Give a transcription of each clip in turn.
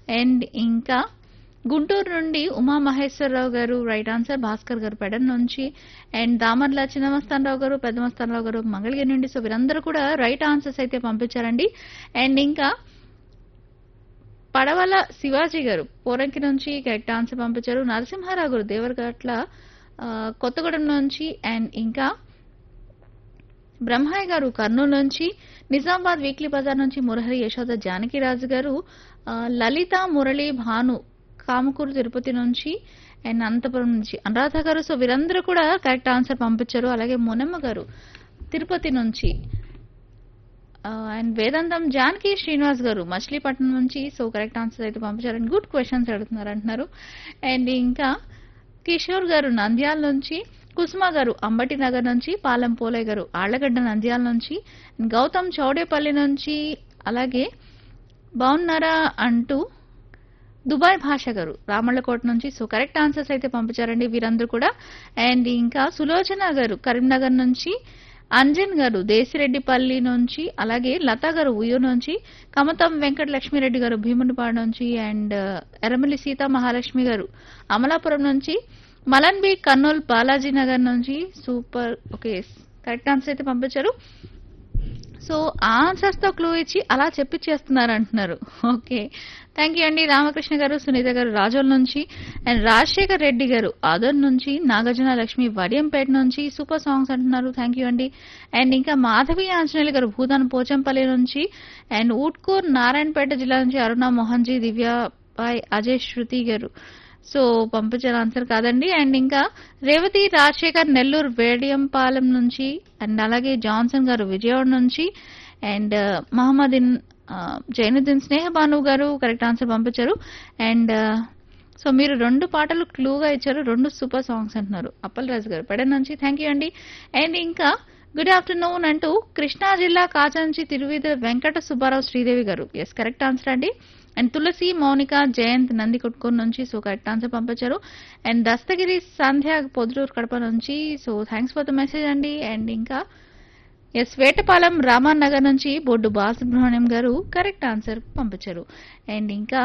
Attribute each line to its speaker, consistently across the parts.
Speaker 1: and ఇంకా గుంటూరు నుండి ఉమామహేశ్వరరావు గారు రైట్ ఆన్సర్ భాస్కర్ గారు పెడన్ నుంచి అండ్ దామర్ల చిన్నమస్తానరావు గారు పెద్దమస్తానరావు గారు మంగళగిరి నుండి సో వీరందరూ కూడా రైట్ ఆన్సర్స్ అయితే పంపించారండి అండ్ ఇంకా పడవల శివాజీ గారు పోరంకి నుంచి కరెక్ట్ ఆన్సర్ పంపించారు నరసింహారావు గారు దేవరగట్ల ఆ, కొత్తగూడెం నుంచి అండ్ ఇంకా బ్రహ్మయ్య గారు కర్నూలు నుంచి నిజామాబాద్ వీక్లీ బజార్ నుంచి మురహరి యశోద జానకిరాజు గారు ఆ, లలిత మురళి భాను కామకూరు తిరుపతి నుంచి అండ్ అనంతపురం నుంచి అనురాధ గారు సో వీరందరూ కూడా కరెక్ట్ ఆన్సర్ పంపించారు అలాగే మునమ్మ గారు తిరుపతి నుంచి అండ్ వేదాంతం జానకి శ్రీనివాస్ గారు మచిలీపట్నం నుంచి సో కరెక్ట్ ఆన్సర్ అయితే పంపించారు అండ్ గుడ్ క్వశ్చన్స్ అడుగుతున్నారు అంటున్నారు అండ్ ఇంకా కిషోర్ గారు నంద్యాల నుంచి కుసుమ గారు అంబటి నగర్ నుంచి పాలెం పోలయ్య గారు ఆళ్లగడ్డ నంద్యాల నుంచి గౌతమ్ చౌడేపల్లి నుంచి అలాగే బాగున్నారా అంటూ దుబాయ్ భాష గారు రామళ్ళకోట నుంచి సో కరెక్ట్ ఆన్సర్స్ అయితే పంపించారండి వీరందరూ కూడా అండ్ ఇంకా సులోచన గారు కరీంనగర్ నుంచి అంజన్ గారు దేశిరెడ్డిపల్లి నుంచి అలాగే లతా గారు ఉయ్యూరు నుంచి కమతం వెంకట లక్ష్మీరెడ్డి గారు భీమునిపాడు నుంచి అండ్ ఎర్రమల్లి సీతా మహాలక్ష్మి గారు అమలాపురం నుంచి మలన్ బి కర్నూల్ బాలాజీ నగర్ నుంచి సూపర్ ఓకే కరెక్ట్ ఆన్సర్ అయితే పంపించారు సో ఆన్సర్స్ తో క్లూ ఇచ్చి అలా చెప్పిచ్చేస్తున్నారు అంటున్నారు ఓకే థ్యాంక్ యూ అండి రామకృష్ణ గారు సునీత గారు రాజోల్ నుంచి అండ్ రాజశేఖర్ రెడ్డి గారు ఆదర్ నుంచి నాగార్జున లక్ష్మి వడియంపేట నుంచి సూపర్ సాంగ్స్ అంటున్నారు థ్యాంక్ యూ అండి అండ్ ఇంకా మాధవి ఆంజనేయులు గారు భూదాన్ పోచంపల్లి నుంచి అండ్ ఊట్కూర్ నారాయణపేట జిల్లా నుంచి అరుణ మోహన్జీ దివ్య బాయ్ అజయ్ శృతి గారు సో పంపించిన ఆన్సర్ కాదండి అండ్ ఇంకా రేవతి రాజశేఖర్ నెల్లూరు వేడియంపాలెం నుంచి అండ్ అలాగే జాన్సన్ గారు విజయవాడ నుంచి అండ్ మహమ్మదిన్ ఆ, జైనుద్దీన్ స్నేహ భాను గారు కరెక్ట్ ఆన్సర్ పంపించారు అండ్ సో మీరు రెండు పాటలు క్లూగా ఇచ్చారు రెండు సూపర్ సాంగ్స్ అంటున్నారు అప్పల్ రాజు గారు పెడ నుంచి థ్యాంక్ యూ అండి అండ్ ఇంకా గుడ్ ఆఫ్టర్నూన్ అంటూ కృష్ణా జిల్లా కాచంచి తిరువిద Venkata Subbarao Sridevi garu yes correct answer అండి అండ్ తులసి మౌనిక జయంత్ నంది కొట్టుకొని నుంచి సో కరెక్ట్ ఆన్సర్ పంపించారు అండ్ దస్తగిరి సంధ్య పొద్దుటూరు కడప నుంచి so thanks for the message అండి అండ్ ఇంకా ఎస్ వేటపాలెం రామాన్ నగర్ నుంచి బొడ్డు బాలసుబ్రహ్మణ్యం గారు కరెక్ట్ ఆన్సర్ పంపించారు అండ్ ఇంకా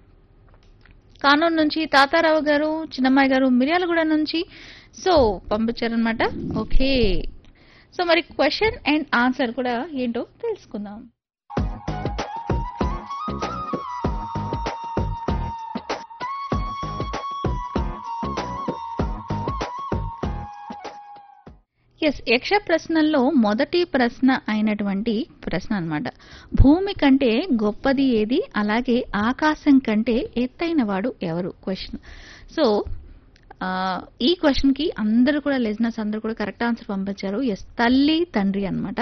Speaker 1: కానూరు నుంచి తాతారావు గారు చిన్నమ్మాయి గారు మిర్యాలగూడ నుంచి సో పంపించారనమాట ఓకే సో మరి క్వశ్చన్ అండ్ ఆన్సర్ కూడా ఏంటో తెలుసుకుందాం ఎస్ యక్ష ప్రశ్నల్లో మొదటి ప్రశ్న అయినటువంటి ప్రశ్న అన్నమాట భూమి కంటే గొప్పది ఏది అలాగే ఆకాశం కంటే ఎత్తైన వాడు ఎవరు క్వశ్చన్ సో ఆ, ఈ క్వశ్చన్ కి అందరూ కూడా లిజినెస్ అందరూ కూడా కరెక్ట్ ఆన్సర్ పంపించారు ఎస్ తల్లి తండ్రి అనమాట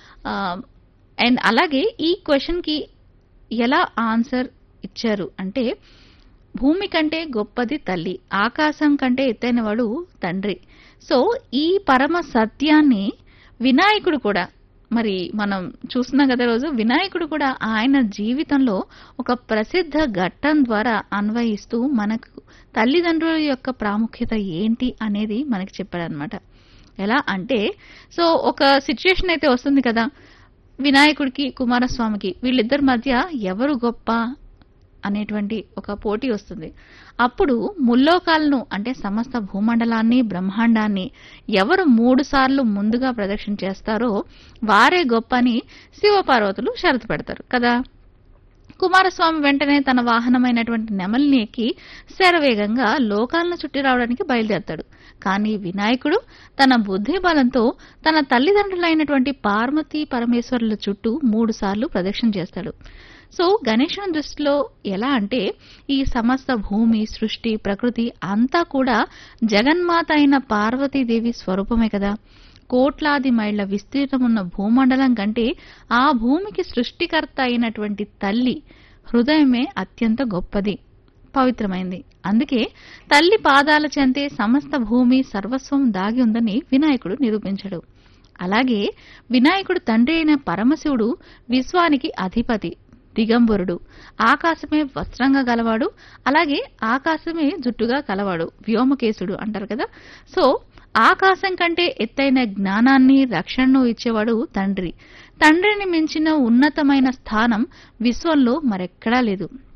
Speaker 1: అండ్ అలాగే ఈ క్వశ్చన్ కి ఎలా ఆన్సర్ ఇచ్చారు అంటే భూమి కంటే గొప్పది తల్లి ఆకాశం కంటే ఎత్తైనవాడు తండ్రి సో ఈ పరమ సత్యాన్ని వినాయకుడు కూడా మరి మనం చూస్తున్నాం కదా రోజు వినాయకుడు కూడా ఆయన జీవితంలో ఒక ప్రసిద్ధ ఘట్టం ద్వారా అన్వయిస్తూ మనకు తల్లిదండ్రుల యొక్క ప్రాముఖ్యత ఏంటి అనేది మనకి చెప్పాడనమాట ఎలా అంటే సో ఒక సిచ్యుయేషన్ అయితే వస్తుంది కదా వినాయకుడికి కుమారస్వామికి వీళ్ళిద్దరి మధ్య ఎవరు గొప్ప అనేటువంటి ఒక పోటీ వస్తుంది అప్పుడు ముల్లోకాలను అంటే సమస్త భూమండలాన్ని బ్రహ్మాండాన్ని ఎవరు మూడు సార్లు ముందుగా ప్రదక్షిణ చేస్తారో వారే గొప్ప అని శివపార్వతులు షరతు పెడతారు కదా కుమారస్వామి వెంటనే తన వాహనమైనటువంటి నెమలిని ఎక్కి శరవేగంగా లోకాలను చుట్టి రావడానికి బయలుదేరతాడు కానీ వినాయకుడు తన బుద్ధి బలంతో తన తల్లిదండ్రులైనటువంటి పార్వతీ పరమేశ్వరుల చుట్టూ మూడు సార్లు ప్రదక్షిణ చేస్తాడు సో గణేశుని దృష్టిలో ఎలా అంటే ఈ సమస్త భూమి సృష్టి ప్రకృతి అంతా కూడా జగన్మాత అయిన పార్వతీదేవి స్వరూపమే కదా కోట్లాది మైళ్ల విస్తీర్ణమున్న భూమండలం కంటే ఆ భూమికి సృష్టికర్త అయినటువంటి తల్లి హృదయమే అత్యంత గొప్పది పవిత్రమైంది అందుకే తల్లి పాదాల చెంతే సమస్త భూమి సర్వస్వం దాగి ఉందని వినాయకుడు నిరూపించాడు అలాగే వినాయకుడు తండ్రి అయిన పరమశివుడు విశ్వానికి అధిపతి దిగంబరుడు ఆకాశమే వస్త్రంగా గలవాడు అలాగే ఆకాశమే జుట్టుగా కలవాడు వ్యోమకేశుడు అంటారు కదా సో ఆకాశం కంటే ఎత్తైన జ్ఞానాన్ని రక్షణను ఇచ్చేవాడు తండ్రి తండ్రిని మించిన ఉన్నతమైన స్థానం విశ్వంలో మరెక్కడా లేదు